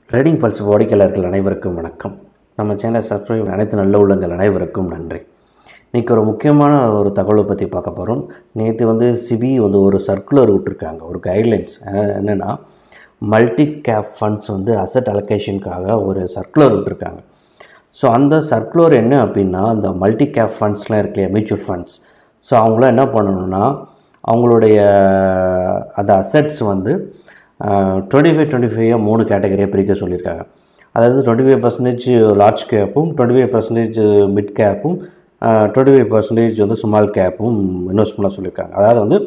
trading pulse வாடிக்கையாளர்கள் அனைவருக்கும் வணக்கம் நம்ம சேனலை சப்ஸ்கிரைப் அனைத்து நல்ல உள்ளங்கள் அனைவருக்கும் நன்றி இன்றைக்கி ஒரு முக்கியமான ஒரு தகவலை பற்றி பார்க்க போகிறோம் நேற்று வந்து சிபி வந்து ஒரு சர்க்குலர் விட்டுருக்காங்க ஒரு கைட்லைன்ஸ் என்னென்னா மல்டி கேப் ஃபண்ட்ஸ் வந்து அசட் அலோகேஷனுக்காக ஒரு சர்க்குலர் விட்டுருக்காங்க ஸோ அந்த சர்க்குலர் என்ன அப்படின்னா அந்த மல்டி கேப் ஃபண்ட்ஸ்லாம் இருக்கு இல்லையா மியூச்சுவல் ஃபண்ட்ஸ் ஸோ அவங்களாம் என்ன பண்ணணும்னா அவங்களுடைய அந்த அசட்ஸ் வந்து டுவெண்ட்டி ஃபைவ் டுவெண்ட்டி ஃபைவ் மூணு கேட்டகரியாக பிரிக்க சொல்லியிருக்காங்க அதாவது டுவெண்ட்டி ஃபைவ் பர்சன்டேஜ் லார்ஜ் கேப்பும் டுவெண்ட்டி ஃபைவ் பர்சன்டேஜ் மிட் கேப்பும் டுவெண்ட்டி ஃபைவ் பர்சன்டேஜ் வந்து ஸ்மால் கேப்பும் இன்வெஸ்ட் பண்ண சொல்லியிருக்காங்க அதாவது வந்து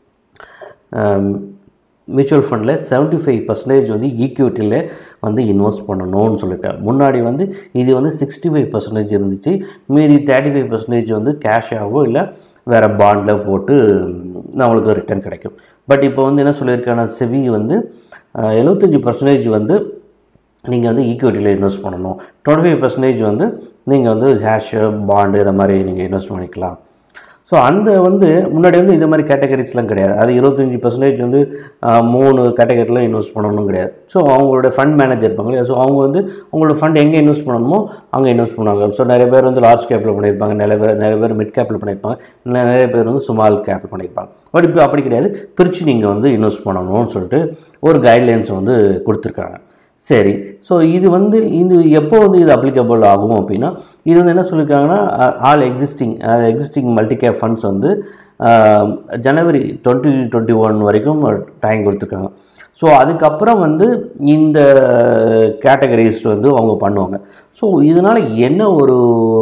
மியூச்சுவல் ஃபண்டில் செவன்ட்டி ஃபைவ் பர்சன்டேஜ் வந்து ஈக்விட்டியில் வந்து இன்வெஸ்ட் பண்ணணும்னு சொல்லியிருக்காங்க முன்னாடி வந்து இது வந்து சிக்ஸ்டி ஃபைவ் பர்சன்டேஜ் இருந்துச்சு மீதி தேர்ட்டி ஃபைவ் பர்சன்டேஜ் வந்து கேஷாகவோ இல்லை வேறு பாண்டில் போட்டு நம்மளுக்கு ரிட்டர்ன் கிடைக்கும் பட் இப்போ வந்து என்ன சொல்லியிருக்காங்கன்னா செவி வந்து எழுபத்தஞ்சி பர்சன்டேஜ் வந்து நீங்கள் வந்து ஈக்விட்டியில் இன்வெஸ்ட் பண்ணணும் டுவெண்ட்டி ஃபைவ் பர்சன்டேஜ் வந்து நீங்கள் வந்து கேஷு பாண்டு இதை மாதிரி நீங்கள் இன்வெஸ்ட் பண்ணிக்கலாம் ஸோ அந்த வந்து முன்னாடி வந்து இந்த மாதிரி கேட்டகரிஸ்லாம் கிடையாது அது இருபத்தஞ்சி பர்சன்டேஜ் வந்து மூணு கேட்டகரியில் இன்வெஸ்ட் பண்ணணும் கிடையாது ஸோ அவங்களோட ஃபண்ட் மேனேஜர் இருப்பாங்க இல்லையா ஸோ அவங்க வந்து அவங்களோட ஃபண்ட் எங்கே இன்வெஸ்ட் பண்ணணுமோ அங்கே இன்வெஸ்ட் பண்ணுவாங்க ஸோ நிறைய பேர் வந்து லார்ஜ் கேப்பில் பண்ணியிருப்பாங்க நிறைய பேர் நிறைய பேர் மிட் கேப்பில் பண்ணியிருப்பாங்க நிறைய பேர் வந்து ஸ்மால் கேப்பில் பண்ணியிருப்பாங்க பட் இப்போ அப்படி கிடையாது பிரித்து நீங்கள் வந்து இன்வெஸ்ட் பண்ணணும்னு சொல்லிட்டு ஒரு கைட்லைன்ஸ் வந்து கொடுத்துருக்காங்க சரி ஸோ இது வந்து இது எப்போ வந்து இது அப்ளிகபிள் ஆகும் அப்படின்னா இது வந்து என்ன சொல்லியிருக்காங்கன்னா all existing existing multi cap funds வந்து ஜனவரி டுவெண்ட்டி டுவெண்ட்டி ஒன் வரைக்கும் டைம் கொடுத்துருக்காங்க ஸோ அதுக்கப்புறம் வந்து இந்த கேட்டகரிஸ் வந்து அவங்க பண்ணுவாங்க ஸோ இதனால் என்ன ஒரு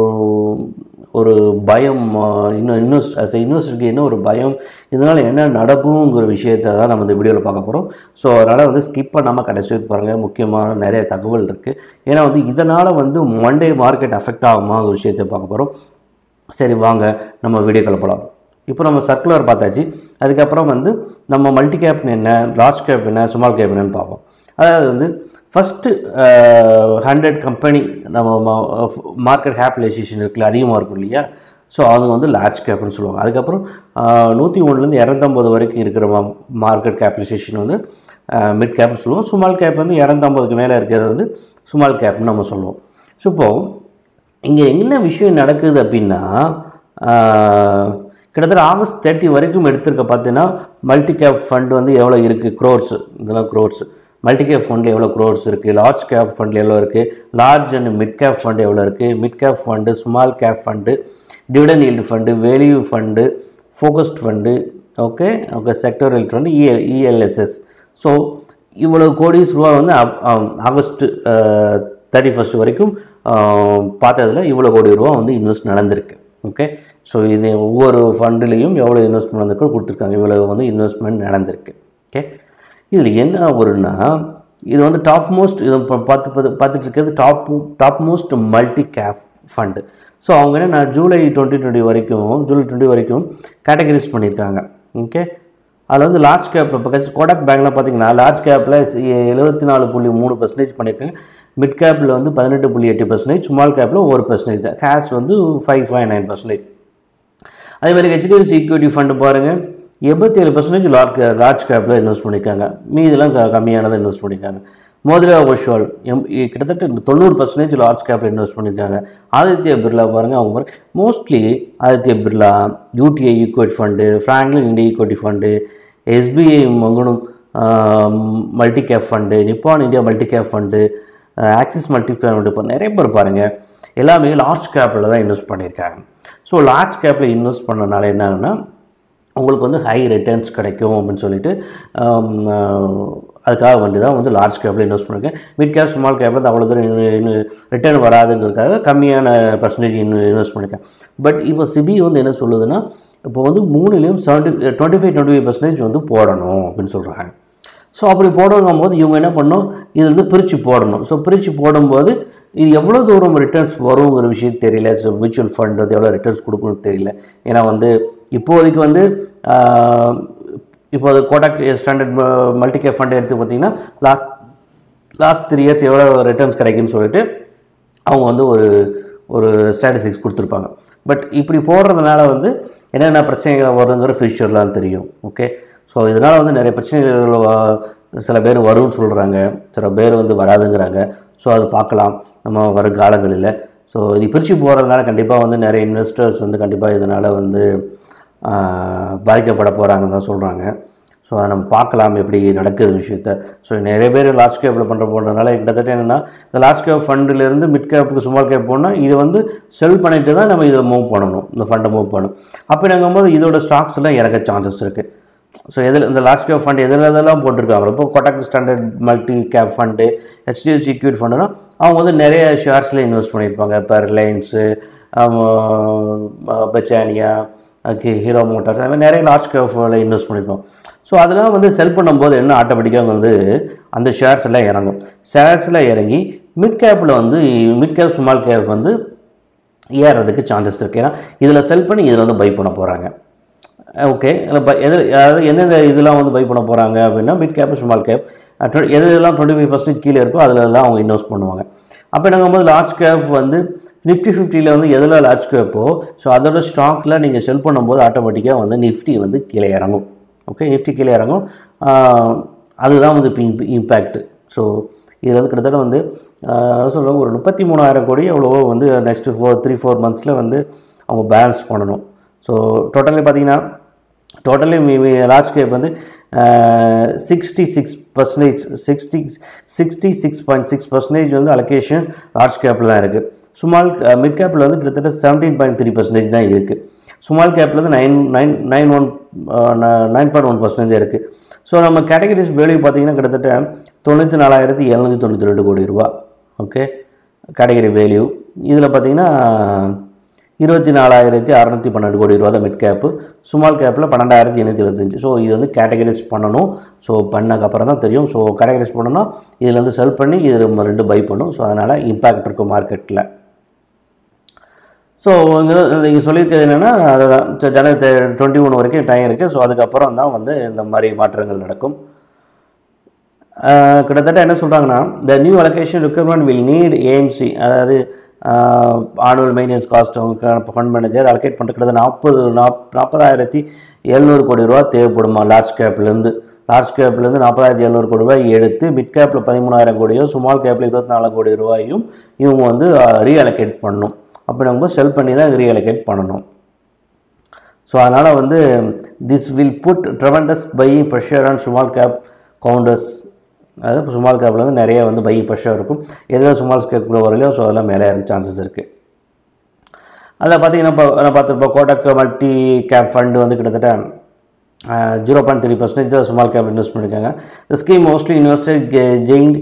ஒரு பயம் இன்னும் இன்வெஸ்ட் அஸ் இன்வெஸ்டருக்கு என்ன ஒரு பயம் இதனால் என்ன நடக்குங்கிற விஷயத்தை தான் நம்ம இந்த வீடியோவில் பார்க்க போகிறோம் ஸோ அதனால் வந்து ஸ்கிப் பண்ணாமல் கடைசி வரைக்கும் பாருங்கள் முக்கியமான நிறைய தகவல் இருக்குது ஏன்னா வந்து இதனால் வந்து மண்டே மார்க்கெட் அஃபெக்ட் ஆகுமா ஒரு விஷயத்தை பார்க்க போகிறோம் சரி வாங்க நம்ம வீடியோ கலப்பலாம் இப்போ நம்ம சர்க்குலர் பார்த்தாச்சு அதுக்கப்புறம் வந்து நம்ம மல்டி கேப்னு என்ன லார்ஜ் கேப் என்ன ஸ்மால் கேப் என்னன்னு பார்ப்போம் அதாவது வந்து ஃபஸ்ட்டு ஹண்ட்ரட் கம்பெனி நம்ம மார்க்கெட் கேபிடலைசேஷன் இருக்குல்ல அதிகமாக இருக்கும் இல்லையா ஸோ அது வந்து லார்ஜ் கேப்னு சொல்லுவாங்க அதுக்கப்புறம் நூற்றி ஒன்றுலேருந்து இரநூத்தம்பது வரைக்கும் இருக்கிற மார்க்கெட் கேபிடலைசேஷன் வந்து மிட் கேப்னு சொல்லுவோம் ஸ்மால் கேப் வந்து இரநூத்தம்பதுக்கு மேலே இருக்கிறது வந்து ஸ்மால் கேப்னு நம்ம சொல்லுவோம் ஸோ இப்போது இங்கே என்ன விஷயம் நடக்குது அப்படின்னா கிட்டத்தட்ட ஆகஸ்ட் தேர்ட்டி வரைக்கும் எடுத்திருக்க பார்த்தீங்கன்னா மல்டி கேப் ஃபண்ட் வந்து எவ்வளோ இருக்குது க்ரோர்ஸ் இதெல்லாம் க்ரோர்ஸ் மல்டி கேப் ஃபண்டில் எவ்வளோ க்ரோர்ஸ் இருக்குது லார்ஜ் கேப் ஃபண்டில் எவ்வளோ இருக்குது large and mid cap fund எவ்வளோ இருக்குது mid cap fund small cap fund dividend yield fund value fund focused fund okay okay sectoral fund EL ELSS so இவ்வளோ கோடிஸ் ரூபா வந்து ஆகஸ்ட் தேர்ட்டி ஃபஸ்ட் வரைக்கும் பார்த்ததில் இவ்வளோ கோடி ரூபா வந்து இன்வெஸ்ட் நடந்திருக்கு ஓகே ஸோ இது ஒவ்வொரு ஃபண்டுலேயும் எவ்வளோ இன்வெஸ்ட்மெண்ட் நடந்திருக்கோ கொடுத்துருக்காங்க இவ்வளோ வந்து இன்வெஸ்ட்மெண்ட் நடந்திருக்கு ஓகே இதில் என்ன வரும்னா இது வந்து டாப் மோஸ்ட் இது பார்த்து பார்த்து பார்த்துட்டு இருக்கிறது top top most multi cap fund so அவங்க என்ன நான் ஜூலை டுவெண்ட்டி டுவெண்ட்டி வரைக்கும் ஜூலை டுவெண்ட்டி வரைக்கும் கேட்டகரிஸ் பண்ணியிருக்காங்க ஓகே அதில் வந்து லார்ஜ் கேப்பில் இப்போ கோடாக் பேங்க்லாம் பார்த்தீங்கன்னா லார்ஜ் கேப்பில் எழுபத்தி நாலு புள்ளி மூணு பர்சன்டேஜ் பண்ணியிருக்காங்க மிட் கேப்பில் வந்து பதினெட்டு புள்ளி எட்டு பர்சன்டேஜ் ஸ்மால் கேப்பில் ஒரு பர்சன்டேஜ் தான் கேஷ் வந்து ஃபைவ் ஃபைவ் நைன் பர்சன்டேஜ் அதே மாதிரி ஹெச்டிஎஃப்சி ஈக்விட்டி ஃபண்டு பாருங்கள் எண்பத்தி ஏழு பர்சன்டேஜ் லார்ஜ் லார்ஜ் கேப்பில் இன்வெஸ்ட் பண்ணியிருக்காங்க மீதெல்லாம் கம்மியானதை இன்வெஸ்ட் பண்ணியிருக்காங்க மோதிரா ஒஷுவல் எம் கிட்டத்தட்ட தொண்ணூறு பர்சன்டேஜ் லார்ஜ் கேப்பில் இன்வெஸ்ட் பண்ணியிருக்காங்க ஆதித்ய பிர்லா பாருங்கள் அவங்க பாருங்க mostly Aditya Birla UTI equity fund Franklin India equity fund SBI மங்கணும் multi cap fund Nippon India multi cap fund Axis multi fund இப்போ நிறைய பேர் பாருங்கள் எல்லாமே லார்ஜ் கேப்பில் தான் இன்வெஸ்ட் பண்ணியிருக்காங்க ஸோ லார்ஜ் கேப்பில் இன்வெஸ்ட் பண்ணனால என்னன்னா உங்களுக்கு வந்து ஹை ரிட்டர்ன்ஸ் கிடைக்கும் அப்படின்னு சொல்லிட்டு அதுக்காக வேண்டி தான் வந்து லார்ஜ் கேப்பில் இன்வெஸ்ட் பண்ணியிருக்கேன் மிட் கேப் ஸ்மால் கேப்பில் அவ்வளோ தூரம் ரிட்டர்ன் வராதுங்கிறதுக்காக கம்மியான பர்சன்டேஜ் இன்வெஸ்ட் பண்ணியிருக்கேன் பட் இப்போ சிபி வந்து என்ன சொல்லுதுன்னா இப்போ வந்து மூணுலேயும் seventy twenty five twenty five percentage வந்து போடணும் அப்படின்னு சொல்கிறாங்க ஸோ அப்படி போடணும் போது இவங்க என்ன பண்ணணும் இது வந்து பிரித்து போடணும் ஸோ பிரித்து போடும்போது இது எவ்வளோ தூரம் ரிட்டர்ன்ஸ் வருங்கிற விஷயம் தெரியல ஸோ மியூச்சுவல் ஃபண்ட் வந்து எவ்வளோ ரிட்டர்ன்ஸ் கொடுக்கணும்னு தெரியல ஏன்னா வந்து இப்போதைக்கு வந்து இப்போ அது Kotak standard multi cap fund எடுத்து பார்த்தீங்கன்னா லாஸ்ட் லாஸ்ட் த்ரீ இயர்ஸ் எவ்வளோ ரிட்டர்ன்ஸ் கிடைக்குன்னு சொல்லிட்டு அவங்க வந்து ஒரு ஒரு ஸ்டாட்டிஸ்டிக்ஸ் கொடுத்துருப்பாங்க பட் இப்படி போடுறதுனால வந்து என்னென்ன பிரச்சனைகள் வருங்கிற ஃபியூச்சர்லாம் தெரியும் ஓகே ஸோ இதனால் வந்து நிறைய பிரச்சனைகள் சில பேர் வரும்னு சொல்கிறாங்க சில பேர் வந்து வராதுங்கிறாங்க ஸோ அது பார்க்கலாம் நம்ம வரும் காலங்களில் ஸோ இது பிரித்து போகிறதுனால கண்டிப்பாக வந்து நிறைய இன்வெஸ்டர்ஸ் வந்து கண்டிப்பாக இதனால் வந்து ஆஹ், பாதிக்கப்பட போகிறாங்கன்னு தான் சொல்கிறாங்க ஸோ அதை நம்ம பார்க்கலாம் எப்படி நடக்குது விஷயத்த ஸோ நிறைய பேர் லார்ஜ் கேப்பில் பண்ணுற போன்றதுனால கிட்டத்தட்ட என்னென்னா இந்த லார்ஜ் கேப் ஃபண்டிலேருந்து மிட் கேப்புக்கு ஸ்மால் கேப் போனால் இது வந்து செல் பண்ணிட்டு தான் நம்ம இதை மூவ் பண்ணணும் இந்த ஃபண்டை மூவ் பண்ணணும் அப்படிங்கும்போது இதோட ஸ்டாக்ஸ் எல்லாம் இறக்க சான்சஸ் இருக்குது ஸோ எதில் இந்த லார்ஜ் கேப் ஃபண்ட் எதில் எதெல்லாம் போட்டிருக்காங்க இப்போ Kotak standard multi cap fund HDFC equity ஃபண்டுனா அவங்க வந்து நிறைய ஷேர்ஸில் இன்வெஸ்ட் பண்ணியிருப்பாங்க இப்போ ரிலையன்ஸு பெச்சானியா ஓகே ஹீரோ மோட்டார்ஸ் அந்த மாதிரி நிறைய லார்ஜ் கேப்பில் இன்வெஸ்ட் பண்ணியிருப்பாங்க ஸோ அதெல்லாம் வந்து செல் பண்ணும்போது என்ன ஆட்டோமேட்டிக்காக வந்து அந்த ஷேர்ஸ் எல்லாம் இறங்கும் ஷேர்ஸில் இறங்கி மிட் கேப்பில் வந்து மிட் கேப் ஸ்மால் கேப் வந்து ஏறுறதுக்கு சான்சஸ் இருக்குது ஏன்னா இதில் செல் பண்ணி இதில் வந்து பை பண்ண போகிறாங்க ஓகே எது அதாவது எந்தெந்த இதெல்லாம் வந்து பை பண்ண போகிறாங்க அப்படின்னா மிட் கேப் ஸ்மால் கேப் எது எதெல்லாம் டுவெண்ட்டி ஃபைவ் பர்சன்டேஜ் கீழே இருக்கோ அதிலெல்லாம் அவங்க இன்வெஸ்ட் பண்ணுவாங்க அப்போ என்னங்கும்போது லார்ஜ் கேப் வந்து நிஃப்டி ஃபிஃப்டியில் வந்து எதில் லார்ஜ் கேப்போ ஸோ அதோட ஸ்டாக்கில் நீங்கள் செல் பண்ணும்போது ஆட்டோமேட்டிக்காக வந்து நிஃப்டி வந்து கீழே இறங்கும் ஓகே நிஃப்டி கீழே இறங்கும் ஆஹ் அதுதான் வந்து இப்போ இம்பேக்ட் ஸோ இது வந்து கிட்டத்தட்ட வந்து ஆஹ் சொல்லுவாங்க ஒரு முப்பத்தி மூணாயிரம் கோடி எவ்வளவோ வந்து நெக்ஸ்ட் ஃபோர் த்ரீ ஃபோர் மந்த்ஸில் வந்து அவங்க பேலன்ஸ் பண்ணணும் ஸோ டோட்டலி பார்த்தீங்கன்னா டோட்டலி லார்ஜ் கேப் வந்து sixty six percentage sixty sixty six point six percentage வந்து அலோகேஷன் லார்ஜ் கேப்பில் தான் இருக்குது ஸ்மால் மிட் கேப்பில் வந்து கிட்டத்தட்ட செவன்டீன் பாயிண்ட் த்ரீ பர்சன்டேஜ் தான் இருக்குது ஸ்மால் கேப்பில் வந்து nine nine nine one nine point one percentage இருக்குது ஸோ நம்ம கேட்டகரிஸ் வேல்யூ பார்த்தீங்கன்னா கிட்டத்தட்ட தொண்ணூற்றி நாலாயிரத்தி எழுநூற்றி தொண்ணூற்றி ரெண்டு கோடி ரூபா ஓகே கேட்டகரி வேல்யூ இதில் பார்த்தீங்கன்னா இருபத்தி நாலாயிரத்தி அறநூற்றி பன்னெண்டு கோடி ரூபா தான் மிட் கேப்பு ஸ்மால் கேப்பில் பன்னெண்டாயிரத்தி எண்ணூற்றி இருபத்தஞ்சி ஸோ இது வந்து கேட்டகரைஸ் பண்ணணும் ஸோ பண்ணக்கப்புறம் தான் தெரியும் ஸோ கேட்டகரைஸ் பண்ணணும்னா இதில் வந்து செல் பண்ணி இது நம்ம ரெண்டு பை பண்ணும் ஸோ அதனால் இம்பேக்ட் இருக்கும் மார்க்கெட்டில் ஸோ இங்கே இங்கே சொல்லியிருக்கிறது என்னென்னா அதுதான் ஸோ ஜனவரி டுவெண்ட்டி ஒன் வரைக்கும் டைம் இருக்குது ஸோ அதுக்கப்புறம் தான் வந்து இந்த மாதிரி மாற்றங்கள் நடக்கும் ஆஹ் கிட்டத்தட்ட என்ன சொல்கிறாங்கன்னா the new allocation requirement will need AMC அதாவது annual maintenance cost fund manager allocate பண்ணுறது கிட்டத்தட்ட நாற்பது நாப் நாற்பதாயிரத்தி எழுநூறு கோடி ரூபா தேவைப்படுமா லார்ஜ் கேப்லேருந்து லார்ஜ் கேப்லேருந்து நாற்பதாயிரத்தி எழுநூறு கோடி ரூபாய் எடுத்து மிட் கேப்பில் பதிமூணாயிரம் கோடியோ ஸ்மால் கேப்பில் இருபத்தி நாலு கோடி ரூபாயும் இவங்க வந்து ரீஅலோகேட் பண்ணணும் அப்படி நம்ம செல் பண்ணி தான் ரீஅலோகேட் பண்ணணும் ஸோ அதனால் வந்து this will put tremendous buying pressure and small cap counters அதாவது ஸ்மால் கேப்பில் வந்து நிறைய வந்து பையிங் ப்ரெஷர் இருக்கும் எதாவது ஸ்மால் கேப்குள்ளே வரலையோ ஸோ அதெல்லாம் மேலே இருக்க சான்சஸ் இருக்குது அதில் பார்த்தீங்கன்னா இப்போ நான் பார்த்துருப்போம் கோட்டக் மல்டி கேப் ஃபண்டு வந்து கிட்டத்தட்ட ஜீரோ பாயிண்ட் த்ரீ பர்சன்டேஜ் தான் ஸ்மால் கேப் இன்வெஸ்ட் பண்ணியிருக்காங்க இந்த ஸ்கீம் மோஸ்ட்லி இன்வெஸ்டட் ஜெயின்ட்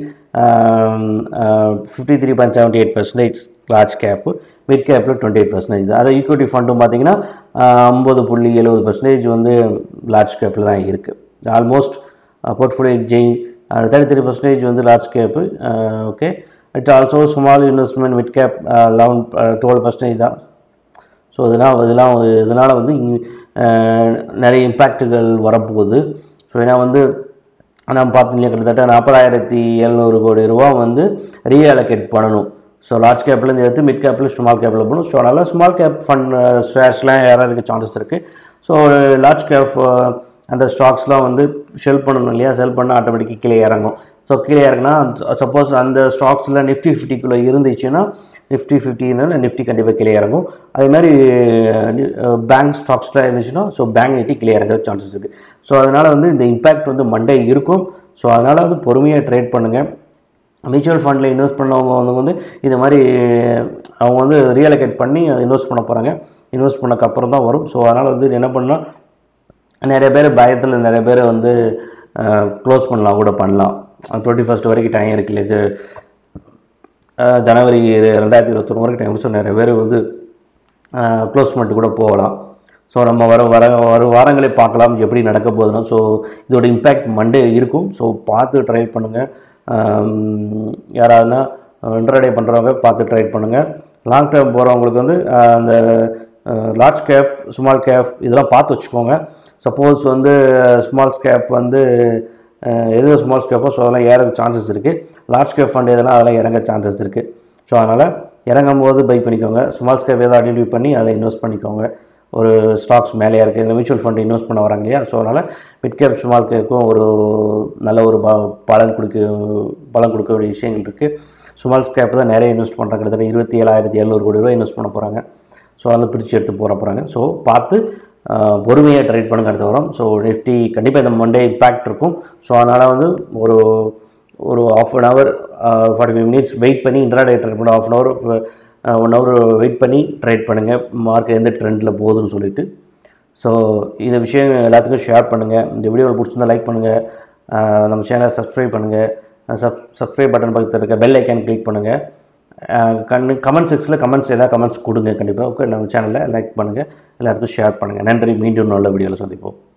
fifty three point seventy eight percentage large cap mid கேப்பில் டுவெண்ட்டி எயிட் பர்சன்டேஜ் தான் அதை ஈக்விட்டி ஃபண்டும் பார்த்தீங்கன்னா ஐம்பது புள்ளி எழுபது பர்சன்டேஜ் வந்து லார்ஜ் கேப்பில் தான் இருக்குது ஆல்மோஸ்ட் போர்ட்ஃபோலியோ ஜெயின் தேர்ட்டி த்ரீ பர்சன்டேஜ் வந்து large cap okay it's also small investment mid cap eleven twelve percentage தான் ஸோ இதெல்லாம் இதெல்லாம் இதனால் வந்து இங்க- அஹ், நிறைய இம்பேக்ட்டுகள் வரப்போகுது ஸோ ஏன்னா வந்து நம்ம பார்த்தீங்க கிட்டத்தட்ட நாற்பதாயிரத்தி எழுநூறு கோடி ரூபா வந்து ரீஅலோகேட் பண்ணணும் ஸோ லார்ஜ் கேப்லேருந்து எடுத்து மிட் கேப்பில் ஸ்மால் கேப்பில் போகணும் ஸோ அதனால் ஸ்மால் கேப் ஃபண்ட் ஷேர்ஸ்லாம் ஏறதுக்கு சான்சஸ் இருக்குது ஸோ லார்ஜ் கேப் அந்த ஸ்டாக்ஸ்லாம் வந்து செல் பண்ணணும் இல்லையா செல் பண்ணால் ஆட்டோமேட்டிக்காக கீழே இறங்கும் ஸோ கீழே இறங்கினா சப்போஸ் அந்த ஸ்டாக்ஸில் நிஃப்டி ஃபிஃப்டிக்குள்ளே இருந்துச்சுன்னா நிஃப்டி ஃபிஃப்டினால நிஃப்டி கண்டிப்பாக கீழே இறங்கும் அதே மாதிரி பேங்க் ஸ்டாக்ஸ்லாம் இருந்துச்சுன்னா ஸோ பேங்க் நிஃப்டி கீழே இறங்குறது சான்சஸ் இருக்குது ஸோ அதனால் வந்து இந்த இம்பேக்ட் வந்து மண்டே இருக்கும் ஸோ அதனால் வந்து பொறுமையாக ட்ரேட் பண்ணுங்கள் மியூச்சுவல் ஃபண்டில் இன்வெஸ்ட் பண்ணவங்க வந்து வந்து இந்த மாதிரி அவங்க வந்து ரீஅலோகேட் பண்ணி அதை இன்வெஸ்ட் பண்ண போகிறாங்க இன்வெஸ்ட் பண்ணக்கப்புறம் தான் வரும் ஸோ அதனால் வந்து என்ன பண்ணால் நிறைய பேர் பயத்தில் நிறைய பேர் வந்து க்ளோஸ் பண்ணலாம் கூட பண்ணலாம் டுவெண்ட்டி ஃபஸ்ட் வரைக்கும் டைம் இருக்குல்ல இது அஹ், ஜனவரி ரெண்டாயிரத்தி இருபத்தொன்று வரைக்கும் டைம் ஸோ நிறைய பேர் வந்து க்ளோஸ் பண்ணிட்டு கூட போகலாம் ஸோ நம்ம வர வர வர வாரங்களே பார்க்கலாம் எப்படி நடக்க போகுதுன்னா ஸோ இதோட இம்பேக்ட் மண்டே இருக்கும் ஸோ பார்த்து ட்ரை பண்ணுங்கள் யாராவதுனா இன்டர்டே பண்ணுறவங்க பார்த்து ட்ரை பண்ணுங்கள் லாங் டேர்ம் போகிறவங்களுக்கு வந்து அஹ், அந்த லார்ஜ் கேப் ஸ்மால் கேப் இதெல்லாம் பார்த்து வச்சுக்கோங்க சப்போஸ் வந்து ஸ்மால் கேப் வந்து அஹ், எது ஸ்மால் கேப்போ ஸோ அதெல்லாம் ஏறதுக்கு சான்சஸ் இருக்குது லார்ஜ் கேப் ஃபண்ட் எதெல்லாம் அதெல்லாம் இறங்க சான்சஸ் இருக்குது ஸோ அதனால் இறங்கும் போது பை பண்ணிக்கோங்க ஸ்மால் ஸ்கேப் ஏதாவது ஐடென்டிஃபை பண்ணி அதில் இன்வெஸ்ட் பண்ணிக்கோங்க ஒரு ஸ்டாக்ஸ் மேலேயா இருக்குது இந்த மியூச்சுவல் ஃபண்ட் இன்வெஸ்ட் பண்ண வராங்க இல்லையா ஸோ அதனால் மிட் கேப் ஸ்மால் கேப்புக்கும் ஒரு நல்ல ஒரு ப பலன் கொடுக்க பலன் கொடுக்க வேண்டிய விஷயங்கள் இருக்குது ஸ்மால் கேப் தான் நிறைய இன்வெஸ்ட் பண்ணுறாங்க கிட்டத்தட்ட இருபத்தி ஏழாயிரத்தி எழுநூறு கோடி ரூபாய் இன்வெஸ்ட் பண்ண போகிறாங்க ஸோ அதில் பிரித்து எடுத்து போகிற போகிறாங்க ஸோ பார்த்து ஆஹ், பொறுமையாக ட்ரேட் பண்ணுங்க அடுத்த வாரம் ஸோ நிஃப்டி கண்டிப்பாக இந்த மண்டே இம்பேக்ட் இருக்கும் ஸோ அதனால் வந்து ஒரு ஒரு half an hour forty five minutes wait பண்ணி இன்ட்ராடே ட்ரேட் பண்ண half an hour one hour wait பண்ணி ட்ரேட் பண்ணுங்கள் மார்க்கெட் எந்த ட்ரெண்டில் போகுதுன்னு சொல்லிட்டு ஸோ இந்த விஷயம் எல்லாத்துக்கும் ஷேர் பண்ணுங்கள் இந்த வீடியோவில் பிடிச்சிருந்தா லைக் பண்ணுங்கள் நம்ம சேனலை சப்ஸ்கிரைப் பண்ணுங்கள் சப் சப்ஸ்கிரைப் பட்டன் பக்கத்தில் இருக்க பெல் ஐக்கான் கிளிக் பண்ணுங்கள் கண்ணு கமெண்ட் செக்ஷனில் கமெண்ட்ஸ் ஏதாவது கமெண்ட்ஸ் கொடுங்க கண்டிப்பாக ஓகே நம்ம சேனலில் லைக் பண்ணுங்கள் எல்லாத்துக்கும் ஷேர் பண்ணுங்கள் நன்றி மீண்டும் நல்ல வீடியோவில் சந்திப்போம்